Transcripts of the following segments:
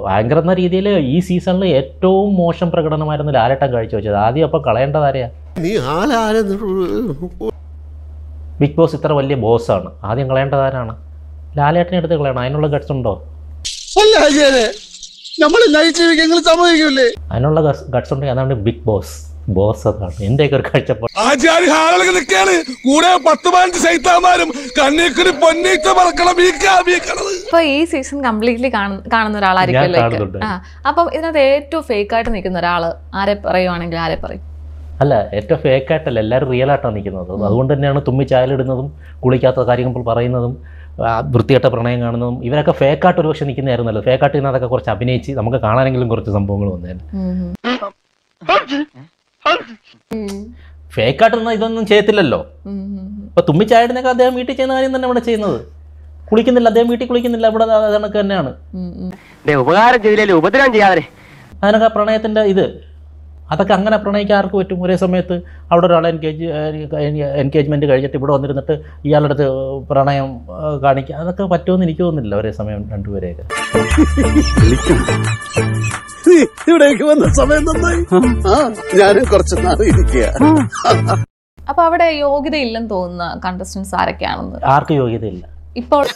Anchor എന്ന രീതിയിൽ ഈ സീസണിൽ ഏറ്റവും മോശം പ്രകടനമായിരുന്നു ലാലേട്ടൻ കാഴ്ചവെച്ചത് ആദ്യം അപ്പോൾ കളയേണ്ടതാരെയാ നീ ആളാരെന്ന് ബിഗ് ബോസ് ഇത്ര വലിയ ബോസാണ് ആദ്യം കളയേണ്ടതാരാണ് ലാലേട്ടനെ എടുത്ത് കളയണം അതിനുള്ള ഗട്സ് ഉണ്ടോ നമ്മൾ ജീവിക്കാൻ സമ്മതിക്കൂലേ അതിനുള്ള ഗട്സ് ഉണ്ടെങ്കിൽ അതാണ് ബിഗ് ബോസ് ബോസ് അതാണ് എൻ്റെയൊക്കെ ഒരു കാഴ്ചപ്പാട് ആചാര്യ ഹാളുകൾ നിൽക്കാണ് കൂടെ പത്ത് പതിനഞ്ച് സൈത്താന്മാരും കണ്ണീക്കുരി പൊന്നീറ്റ പറക്കണം വീക്കാ വീക്കണത് ഇപ്പൊ ഈ സീസൺ കംപ്ലീറ്റ്ലി കാണുന്ന ഒരാളായിരിക്കുമല്ലോ ഞാൻ ഇക്ക. കാണുന്നുണ്ട്. ആ അപ്പം ഇതിനകത്ത് ഏറ്റവും ഫേക്ക് ആയിട്ട് നിൽക്കുന്ന ഒരാള് ആരെ പറയുവാണെങ്കിൽ ആരെ പറയും അല്ല ഏറ്റവും ഫേക്ക് ആയിട്ടല്ല എല്ലാവരും റിയൽ ആയിട്ടാണ് നിൽക്കുന്നത് അതുകൊണ്ട് തന്നെയാണ് തുമ്മി ചായലിടുന്നതും കുളിക്കാത്ത കാര്യങ്ങൾ പറയുന്നതും ആ, വൃത്തികെട്ട പ്രണയം കാണുന്നതും ഇവരൊക്കെ ഫേക്കായിട്ട് ഒരു പക്ഷേ നിൽക്കുന്നതായിരുന്നു നല്ലത് ഫേക്കായിട്ട് നിന്ന് അതൊക്കെ കുറച്ച് അഭിനയിച്ച് നമുക്ക് കാണാനെങ്കിലും കുറച്ച് സംഭവങ്ങൾ വന്നേനെ ഫേക്കായിട്ട് നിന്നാൽ ഇതൊന്നും ചെയ്യത്തില്ലല്ലോ ഇപ്പൊ തുമ്മി ചായടുന്നൊക്കെ അദ്ദേഹം വീട്ടിൽ ചെയ്യുന്ന കാര്യം തന്നെ ഇവിടെ ചെയ്യുന്നത് കുളിക്കുന്നില്ല അദ്ദേഹം വീട്ടിൽ കുളിക്കുന്നില്ല ഇവിടെ അത് കണക്ക് തന്നെയാണ് ഉപകാരം ചെയ്തില്ലേ ഉപദ്രവം ചെയ്യാതെ അതിനൊക്കെ പ്രണയത്തിൻ്റെ ഇത് അതൊക്കെ അങ്ങനെ പ്രണയിക്കാൻ ആർക്ക് പറ്റും ഒരേ സമയത്ത് അവിടെ ഒരാൾ എൻഗേജ് എൻഗേജ്മെൻറ്റ് കഴിഞ്ഞിട്ട് ഇവിടെ വന്നിരുന്നിട്ട് ഇയാളുടെ അടുത്ത് പ്രണയം ആ, കാണിക്കുക അതൊക്കെ പറ്റുമെന്ന് എനിക്ക് തോന്നുന്നില്ല ഒരേ സമയം രണ്ടുപേരെയൊക്കെ ഇവിടേക്ക് വന്ന സമയം നന്നായി ആ ഞാനും കുറച്ച് നാൾ ഇരിക്കുക അപ്പൊ അവിടെ യോഗ്യത ഇല്ലെന്ന് തോന്നുന്ന കണ്ടസ്റ്റൻസ് ആരൊക്കെയാണെന്ന് ആർക്ക് യോഗ്യതയില്ല ഇപ്പോൾ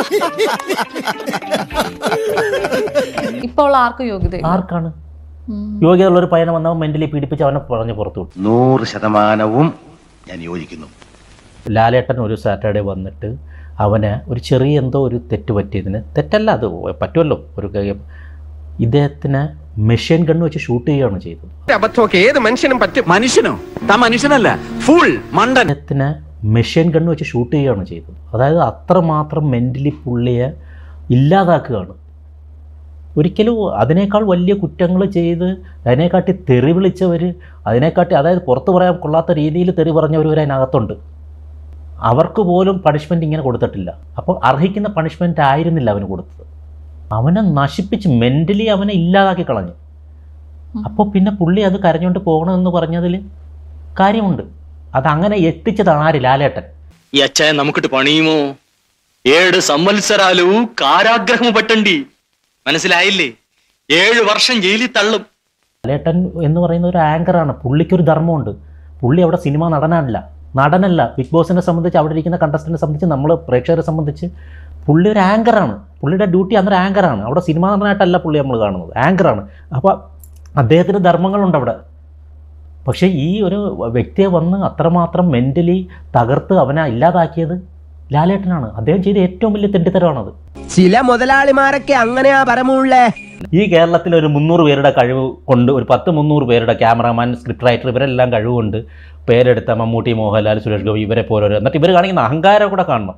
ഇപ്പോൾ ആർക്കും യോഗ്യതയില്ല ആർക്കാണ് യോഗ്യതയുള്ള ഒരു പയ്യനെ വന്നവൻ മെൻ്റലി പീഡിപ്പിച്ച് അവനെ പറഞ്ഞ് പുറത്തു വിട്ടു നൂറ് ശതമാനവും ഞാൻ യോജിക്കുന്നു ലാലേട്ടൻ ഒരു സാറ്റർഡേ വന്നിട്ട് അവന് ഒരു ചെറിയ എന്തോ ഒരു തെറ്റ് പറ്റിയതിന് തെറ്റല്ല അത് പറ്റുമല്ലോ ഒരു കാര്യം ഇദ്ദേഹത്തിന് മെഷീൻ ഗണ്ണ് വെച്ച് ഷൂട്ട് ചെയ്യുകയാണ് ചെയ്തത് അബദ്ധമൊക്കെ ഏത് മനുഷ്യനും പറ്റും മനുഷ്യനോ താൻ മനുഷ്യനല്ല ഫുൾ മണ്ടൻ അദ്ദേഹത്തിന് മെഷീൻ ഗണ്ണ് വെച്ച് ഷൂട്ട് ചെയ്യുകയാണ് ചെയ്തത് അതായത് അത്രമാത്രം മെൻ്റലി പുള്ളിയെ ഇല്ലാതാക്കുകയാണ് ഒരിക്കലും അതിനേക്കാൾ വലിയ കുറ്റങ്ങൾ ചെയ്ത് അതിനെക്കാട്ടി തെറി വിളിച്ചവർ അതിനെക്കാട്ടി അതായത് പുറത്ത് പറയാൻ കൊള്ളാത്ത രീതിയിൽ തെറി പറഞ്ഞവർ വരെ അതിനകത്തുണ്ട് അവർക്ക് പോലും പണിഷ്മെൻറ്റ് ഇങ്ങനെ കൊടുത്തിട്ടില്ല അപ്പോൾ അർഹിക്കുന്ന പണിഷ്മെൻ്റ് ആയിരുന്നില്ല അവന് കൊടുത്തത് അവനെ നശിപ്പിച്ച് മെൻ്റലി അവനെ ഇല്ലാതാക്കി കളഞ്ഞു അപ്പോൾ പിന്നെ പുള്ളി അത് കരഞ്ഞുകൊണ്ട് പോകണമെന്ന് പറഞ്ഞതിൽ കാര്യമുണ്ട് അതങ്ങനെ എത്തിച്ചതാണ് ആര് ലാലേട്ടൻ ఈ అచ్చాయ నమ్మకటి పణియుమో ఏడు సంవత్సరాలు కారాగ్రహము పట్టండి മനസ്സിലായില്ലേ ഏഴ് വർഷം ജയിലിൽ തള്ളും ലാലേട്ടൻ എന്ന് പറയുന്ന ഒരു ആങ്കറാണ് പുള്ളിക്കൊരു ധർമ്മമുണ്ട് പുള്ളി അവിടെ സിനിമ നടനല്ല നടനല്ല ബിഗ് ബോസിനെ സംബന്ധിച്ച് അവിടെ ഇരിക്കുന്ന കണ്ടസ്റ്റൻറ്റിനെ സംബന്ധിച്ച് നമ്മൾ പ്രേക്ഷകരെ സംബന്ധിച്ച് പുള്ളി ഒരു ആങ്കറാണ് പുള്ളിയുടെ ഡ്യൂട്ടി അന്നൊരു ആങ്കറാണ് അവിടെ സിനിമ നടനായിട്ടല്ല പുള്ളി നമ്മൾ കാണുന്നത് ആങ്കറാണ് അപ്പോൾ അദ്ദേഹത്തിന് ധർമ്മങ്ങളുണ്ട് അവിടെ പക്ഷേ ഈ ഒരു വ്യക്തിയെ വന്ന് അത്രമാത്രം മെൻ്റലി തകർത്ത് അവനെ ഇല്ലാതാക്കിയത് ലാലേട്ടനാണ് അദ്ദേഹം ചെയ്ത ഏറ്റവും വലിയ തെണ്ടിത്തരമാണത് ചില മുതലാളിമാരൊക്കെ അങ്ങനെയാ പരമുള്ളേ ഈ കേരളത്തിൽ ഒരു മുന്നൂറ് പേരുടെ കഴിവ് കൊണ്ട് ഒരു പത്ത് മുന്നൂറ് പേരുടെ ക്യാമറാമാൻ സ്ക്രിപ്റ്റ് റൈറ്റർ ഇവരെല്ലാം കഴിവുകൊണ്ട് പേരെടുത്ത മമ്മൂട്ടി മോഹൻലാൽ സുരേഷ് ഗോപി ഇവരെ പോലെ എന്നിട്ട് ഇവർ കാണിക്കുന്ന അഹങ്കാരം കൂടെ കാണണം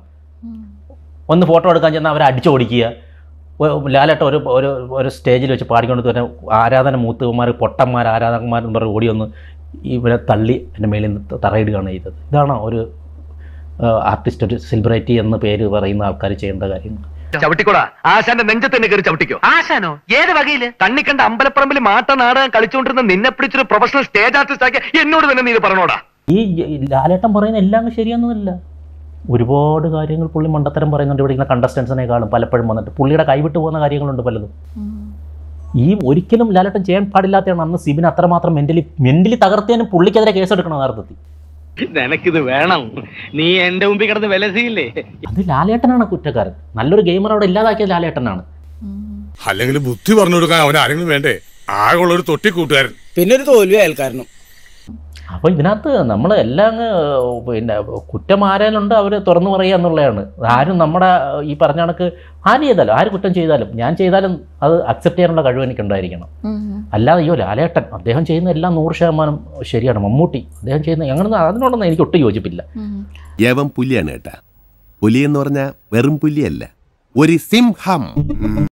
ഒന്ന് ഫോട്ടോ എടുക്കാൻ ചെന്നാൽ അവരെ അടിച്ചോടിക്കുക ഒ- ലാലേട്ട ഒരു ഒരു ഒരു സ്റ്റേജിൽ വെച്ച് പാടിക്കൊണ്ട് തന്നെ ആരാധന മൂത്തുമാർ പൊട്ടന്മാർ ആരാധകന്മാർ എന്ന് പറഞ്ഞ് ഓടി വന്ന് ഇവരെ തള്ളി എൻ്റെ മേളിൽ നിന്ന് തറയിടുകയാണ് ചെയ്തത് ഇതാണോ ഒരു ആർട്ടിസ്റ്റ് ഒരു സെലിബ്രിറ്റി എന്ന പേര് പറയുന്ന ആൾക്കാർ ചെയ്യേണ്ട കാര്യങ്ങൾ ചവിട്ടിക്കൂടാ ആശാന്റെ നെഞ്ചത്ത് തന്നെ കയറി ചവിട്ടിക്കോ ആശാനോ ഏത് വകയില് തണ്ണിക്കണ്ട അമ്പലപ്പറമ്പിൽ മാട്ട നാടകം കളിച്ചുകൊണ്ടിരുന്ന നിന്നെ പിടിച്ചൊരു പ്രൊഫഷണൽ സ്റ്റേജ് ആർട്ടിസ്റ്റ് ആക്കിയ എന്നോട് തന്നെ നീ ഇത് പറഞ്ഞോടാ ഈ ഈ ലാലേട്ടൻ പറയുന്ന എല്ലാം അങ്ങ് ശരിയൊന്നുമില്ല ഒരുപാട് കാര്യങ്ങൾ പുള്ളി മണ്ടത്തരം പറയുന്നുണ്ട് ഇവിടെ ഇങ്ങനെ കണ്ടസ്റ്റൻസിനേക്കാളും പലപ്പോഴും വന്നിട്ട് പുള്ളിയുടെ കൈവിട്ട് പോകുന്ന കാര്യങ്ങളുണ്ട് പലതും ഈ ഒരിക്കലും ലാലേട്ടൻ ചെയ്യാൻ പാടില്ലാത്തതാണ് അന്ന് സിബിൻ അത്രമാത്രം മെന്റലി മെന്റലി തകർത്തിയതിന് പുള്ളിക്കെതിരെ കേസെടുക്കണം യഥാർത്ഥത്തിൽ നിനക്കിത് വേണം നീ എന്റെ മുമ്പിൽ കിടന്ന് വിലസിയില്ലേ അത് ലാലേട്ടനാണ് കുറ്റക്കാരൻ നല്ലൊരു ഗെയിമർ അവിടെ ഇല്ലാതാക്കിയത് ലാലേട്ടനാണ് അല്ലെങ്കിൽ ബുദ്ധി പറഞ്ഞു കൊടുക്കാൻ അവൻ ആരെങ്കിലും വേണ്ടേ ആകെ ഉള്ള ഒരു തൊട്ടി കൂട്ടുകാരൻ പിന്നെ ഒരു തോൽവി അയൽക്കാരനും അപ്പോൾ ഇതിനകത്ത് നമ്മൾ എല്ലാം അങ്ങ് പിന്നെ കുറ്റം ആരാലുണ്ട് അവർ തുറന്നു പറയുക എന്നുള്ളതാണ് ആരും നമ്മുടെ ഈ പറഞ്ഞ കണക്ക് ആര് ചെയ്താലും ആര് കുറ്റം ചെയ്താലും ഞാൻ ചെയ്താലും അത് അക്സെപ്റ്റ് ചെയ്യാനുള്ള കഴിവ് എനിക്കുണ്ടായിരിക്കണം അല്ലാതെ അയ്യോ ലാലേട്ടൻ അദ്ദേഹം ചെയ്യുന്ന എല്ലാം നൂറ് ശതമാനം ശരിയാണ് മമ്മൂട്ടി അദ്ദേഹം ചെയ്യുന്ന അങ്ങനെ അതിനോടൊന്നും എനിക്ക് ഒട്ടും യോജിപ്പില്ല യവൻ പുലിയാണ് കേട്ടാ പുലി എന്ന് പറഞ്ഞാൽ വെറും പുലിയല്ല ഒരു സിംഹം